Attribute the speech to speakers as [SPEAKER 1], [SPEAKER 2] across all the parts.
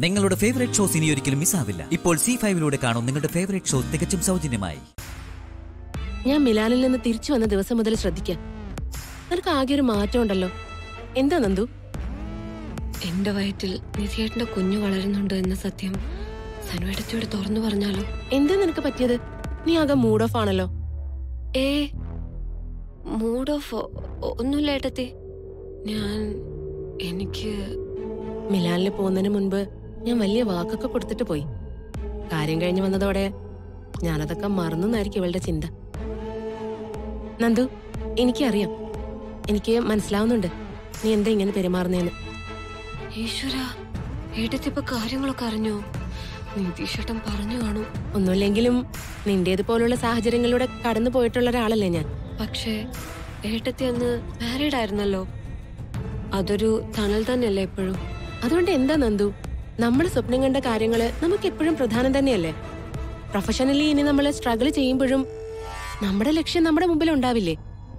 [SPEAKER 1] നിങ്ങളുടെ favourite shows ഇനി ഒരിക്കലും മിസ്സാവില്ല ഇപ്പോൾ സി ഫൈവിലൂടെ കാണും നിങ്ങളുടെ ഫേവറേറ്റ് ഷോ തികച്ചും സൗജന്യമായി
[SPEAKER 2] ഞാൻ മിലാനിൽ നിന്ന് തിരിച്ചു വന്ന ദിവസം മുതൽ ശ്രദ്ധിക്കാം നിനക്ക് ആകെ ഒരു മാറ്റം ഉണ്ടല്ലോ എന്താ നന്ദു
[SPEAKER 3] എന്റെ വയറ്റിൽ നിധിയേട്ടന്റെ കുഞ്ഞു വളരുന്നുണ്ട് എന്ന സത്യം സനുവേടത്തിയോട് തുറന്നു പറഞ്ഞാലോ
[SPEAKER 2] എന്താ നിനക്ക് പറ്റിയത് നീ ആകെ മൂഡ് ഓഫ് ആണല്ലോ
[SPEAKER 3] ഏ മൂഡ് ഓഫ് ഒന്നുമില്ല ഏട്ടത്തി ഞാൻ എനിക്ക്
[SPEAKER 2] മിലാനിൽ പോകുന്നതിന് മുൻപ് ഞാൻ വലിയ വാക്കൊക്കെ കൊടുത്തിട്ട് പോയി കാര്യം കഴിഞ്ഞു വന്നതോടെ ഞാനതൊക്കെ മറന്നെന്നായിരിക്കും ഇവളുടെ ചിന്ത നന്ദു എനിക്കറിയാം എനിക്ക് മനസ്സിലാവുന്നുണ്ട് നീ എന്താ ഇങ്ങനെ പെരുമാറുന്നേന്ന്
[SPEAKER 3] ഈശ്വര ഏട്ടത്തി ഇപ്പൊ കാര്യങ്ങളൊക്കെ അറിഞ്ഞോ നിതീഷേട്ടൻ പറഞ്ഞു കാണും
[SPEAKER 2] ഒന്നുമില്ലെങ്കിലും നിന്റേതുപോലുള്ള സാഹചര്യങ്ങളിലൂടെ കടന്നു പോയിട്ടുള്ള ഒരാളല്ലേ ഞാൻ
[SPEAKER 3] പക്ഷേ ഏട്ടത്തി അന്ന് മാരീഡ് ആയിരുന്നല്ലോ അതൊരു തണൽ തന്നെയല്ലേ എപ്പോഴും
[SPEAKER 2] അതുകൊണ്ട് എന്താ നന്ദു നമ്മൾ സ്വപ്നം കണ്ട കാര്യങ്ങള് നമുക്ക് എപ്പോഴും പ്രധാനം തന്നെയല്ലേ പ്രൊഫഷണലി ഇനി നമ്മൾ സ്ട്രഗിൾ ചെയ്യുമ്പോഴും നമ്മുടെ ലക്ഷ്യം നമ്മുടെ മുമ്പിൽ ഉണ്ടാവില്ലേ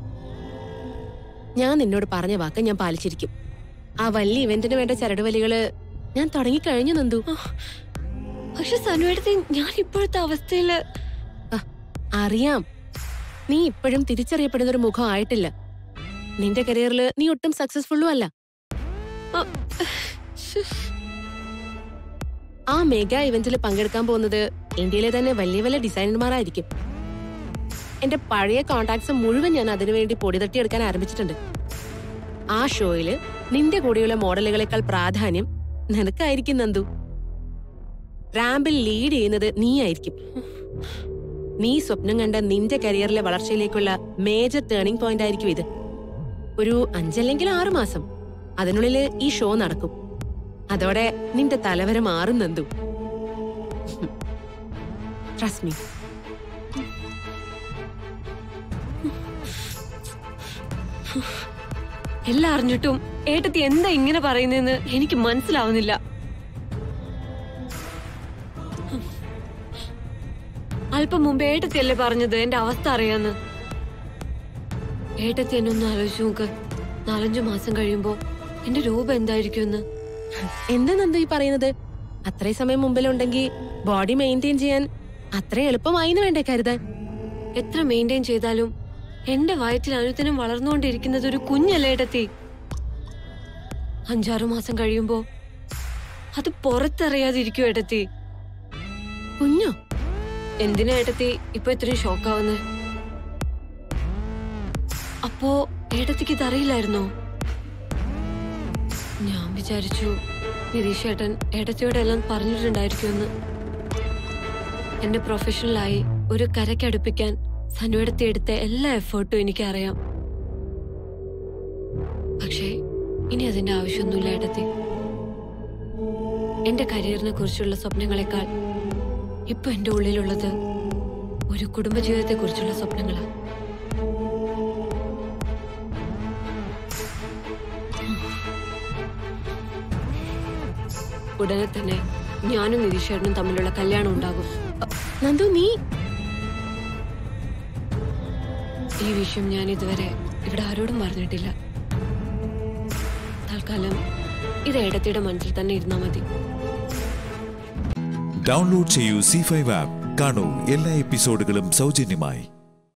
[SPEAKER 2] ഞാൻ നിന്നോട് പറഞ്ഞ വാക്ക് ഞാൻ പാലിച്ചിരിക്കും ആ വലിയ ഇവന്റിന് വേണ്ട ചരടുവലികള് ഞാൻ തുടങ്ങിക്കഴിഞ്ഞു നന്ദു
[SPEAKER 3] പക്ഷെ സനുവേട്ടത്തി ഞാൻ ഇപ്പോഴത്തെ അവസ്ഥയില്
[SPEAKER 2] ആ, അറിയാം നീ ഇപ്പോഴും തിരിച്ചറിയപ്പെടുന്ന ഒരു മുഖം ആയിട്ടില്ല നിന്റെ കരിയറിൽ നീ ഒട്ടും സക്സസ്ഫുള്ളും അല്ല
[SPEAKER 3] ആ, ശ്ശ്.
[SPEAKER 2] ആ മെഗാ ഇവന്റിൽ പങ്കെടുക്കാൻ പോകുന്നത് ഇന്ത്യയിലെ തന്നെ വലിയ വലിയ ഡിസൈനർമാരായിരിക്കും എന്റെ പഴയ കോണ്ടാക്ട്സ് മുഴുവൻ ഞാൻ അതിനുവേണ്ടി പൊടി തട്ടിയെടുക്കാൻ ആരംഭിച്ചിട്ടുണ്ട് ആ ഷോയില് നിന്റെ കൂടെയുള്ള മോഡലുകളെക്കാൾ പ്രാധാന്യം നിനക്കായിരിക്കും നന്ദു റാമ്പിൽ ലീഡ് ചെയ്യുന്നത് നീയായിരിക്കും നീ സ്വപ്നം കണ്ട നിന്റെ കരിയറിലെ വളർച്ചയിലേക്കുള്ള മേജർ ടേണിംഗ് പോയിന്റ് ആയിരിക്കും ഇത് ഒരു അഞ്ചല്ലെങ്കിൽ ആറ് മാസം അതിനുള്ളില് ഈ ഷോ നടക്കും അതോടെ നിന്റെ തലവര മാറും നന്ദു ട്രസ്റ്റ് മീ
[SPEAKER 3] എല്ലാം അറിഞ്ഞിട്ടും ഏട്ടത്തി എന്താ ഇങ്ങനെ പറയുന്നതെന്ന് എനിക്ക് മനസ്സിലാവുന്നില്ല അല്പം മുമ്പ് ഏട്ടത്തി അല്ലേ പറഞ്ഞത് എന്റെ അവസ്ഥ അറിയാന്ന് ഏട്ടത്തി എന്നെ ഒന്ന് ആലോചിച്ച് നോക്ക് നാലഞ്ചു മാസം കഴിയുമ്പോ എന്റെ രൂപം എന്തായിരിക്കുമെന്ന്
[SPEAKER 2] എന്താ നന്ദു ഈ പറയുന്നത് അത്രയും സമയം മുമ്പിലുണ്ടെങ്കിൽ ബോഡി മെയിൻറ്റെയിൻ ചെയ്യാൻ അത്ര എളുപ്പമായി വേണ്ടേ കരുതാൻ
[SPEAKER 3] എത്ര മെയിൻറ്റെയിൻ ചെയ്താലും എന്റെ വയറ്റിൽ അനുദിനം വളർന്നുകൊണ്ടിരിക്കുന്നത് ഒരു കുഞ്ഞല്ലേ ഏട്ടത്തി അഞ്ചാറു മാസം കഴിയുമ്പോ അത് പുറത്തറിയാതിരിക്കും ഏട്ടത്തി
[SPEAKER 2] കുഞ്ഞോ
[SPEAKER 3] എന്തിനാ ഏട്ടത്തി ഇപ്പൊ ഇത്രയും ഷോക്കാവുന്നത് അപ്പോ ഏട്ടത്തിക്ക് ഇതറിയില്ലായിരുന്നോ ഞാൻ വിചാരിച്ചു നിതീഷ് ഏട്ടൻ ഏട്ടത്തിയോടെല്ലാം പറഞ്ഞിട്ടുണ്ടായിരിക്കുമെന്ന് എന്റെ പ്രൊഫഷണലായി ഒരു കരയ്ക്കടുപ്പിക്കാൻ സനുവേടത്തി എടുത്ത എല്ലാ എഫേർട്ടും എനിക്കറിയാം പക്ഷേ ഇനി അതിന്റെ ആവശ്യമൊന്നുമില്ല ഏട്ടത്തി എന്റെ കരിയറിനെ കുറിച്ചുള്ള സ്വപ്നങ്ങളെക്കാൾ ഇപ്പൊ എന്റെ ഉള്ളിലുള്ളത് ഒരു കുടുംബജീവിതത്തെ കുറിച്ചുള്ള സ്വപ്നങ്ങളാ ഉടനെ തന്നെ ഞാനും നിതീഷേട്ടനും തമ്മിലുള്ള കല്യാണം ഉണ്ടാകും
[SPEAKER 2] നന്ദു നീ
[SPEAKER 3] ഈ വിഷയം ഞാൻ ഇതുവരെ ഇവിടെ ആരോടും പറഞ്ഞിട്ടില്ല തൽക്കാലം ഇത് ഏടത്തിയുടെ മനസ്സിൽ തന്നെ ഇരുന്നാ മതി
[SPEAKER 4] ഡൗൺലോഡ് ചെയ്യൂ സി ഫൈവ് ആപ്പ് കാണൂ എല്ലാ എപ്പിസോഡുകളും സൗജന്യമായി